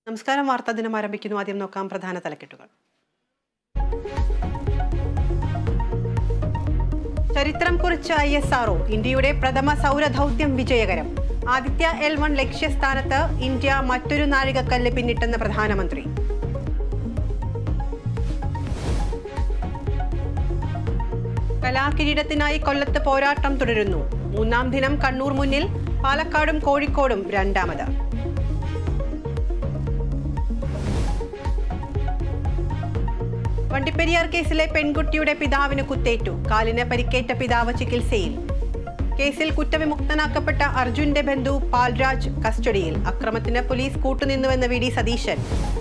നമസ്കാരം വാർത്താ ദിനം ആരംഭിക്കുന്നു ആദ്യം നോക്കാം പ്രധാന തലക്കെട്ടുകൾ ചരിത്രം കുറിച്ച ഐ എസ് ആർഒ ഇന്ത്യയുടെ പ്രഥമ സൗരദൗത്യം വിജയകരം ആദിത്യ എൽ വൺ ലക്ഷ്യസ്ഥാനത്ത് ഇന്ത്യ മറ്റൊരു നാഴികക്കല്ല് പിന്നിട്ടെന്ന് പ്രധാനമന്ത്രി കലാകിരീടത്തിനായി കൊല്ലത്ത് പോരാട്ടം തുടരുന്നു മൂന്നാം ദിനം കണ്ണൂർ മുന്നിൽ പാലക്കാടും കോഴിക്കോടും രണ്ടാമത് വണ്ടിപ്പെരിയാർ കേസിലെ പെൺകുട്ടിയുടെ പിതാവിന് കുത്തേറ്റു കാലിന് പരിക്കേറ്റ പിതാവ് ചികിത്സയിൽ കേസിൽ കുറ്റവിമുക്തനാക്കപ്പെട്ട അർജുന്റെ ബന്ധു പാൽരാജ് കസ്റ്റഡിയിൽ അക്രമത്തിന് പോലീസ് കൂട്ടുനിന്നുവെന്ന് വി ഡി സതീശൻ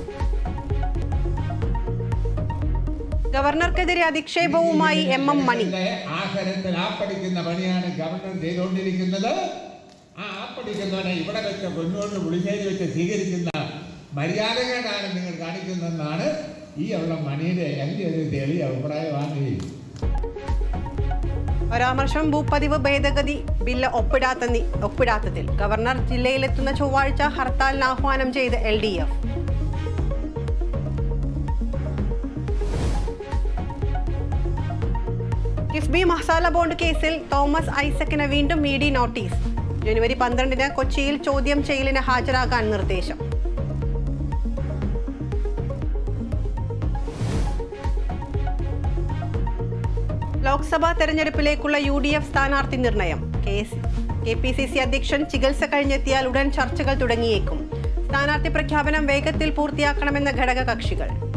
ഗവർണർക്കെതിരെ അധിക്ഷേപവുമായി എം എം മണി ആഹാരത്തിൽ ആപ്പടിക്കുന്ന പണിയാണ് ഗവർണർ ചെയ്തുകൊണ്ടിരിക്കുന്നത് ആ ആപ്പടിക്കുന്നവനെ ഇവിടെ വെച്ച് കൊന്നുകൊണ്ട് പുളിശ്ശേരി വെച്ച് സ്വീകരിക്കുന്ന മര്യാദകേടാണ് നിങ്ങൾ കാണിക്കുന്നതെന്നാണ് ഈ ഉള്ള മണിയുടെ എൻ്റെ ഒരു തെളിയ അഭിപ്രായമാണ് ഈ പരാമർശം ഭൂപതിവ് ഭേദഗതി ബില്ല് ഒപ്പിടാത്ത നി- ഒപ്പിടാത്തതിൽ ഗവർണർ ജില്ലയിലെത്തുന്ന ചൊവ്വാഴ്ച ഹർത്താലിന് ആഹ്വാനം ചെയ്ത് L D F KIIFB masala bond കേസിൽ തോമസ് ഐസക്കിന് വീണ്ടും ഇ ഡി നോട്ടീസ് ജനുവരി പന്ത്രണ്ടിന് കൊച്ചിയിൽ ചോദ്യം ചെയ്യലിന് ഹാജരാകാൻ നിർദ്ദേശം ലോക്സഭാ തെരഞ്ഞെടുപ്പിലേക്കുള്ള യു ഡി എഫ് സ്ഥാനാർത്ഥി നിർണയം case K P C C അധ്യക്ഷൻ ചികിത്സ കഴിഞ്ഞെത്തിയാൽ ഉടൻ ചർച്ചകൾ തുടങ്ങിയേക്കും സ്ഥാനാർത്ഥി പ്രഖ്യാപനം വേഗത്തിൽ പൂർത്തിയാക്കണമെന്ന ഘടക കക്ഷികൾ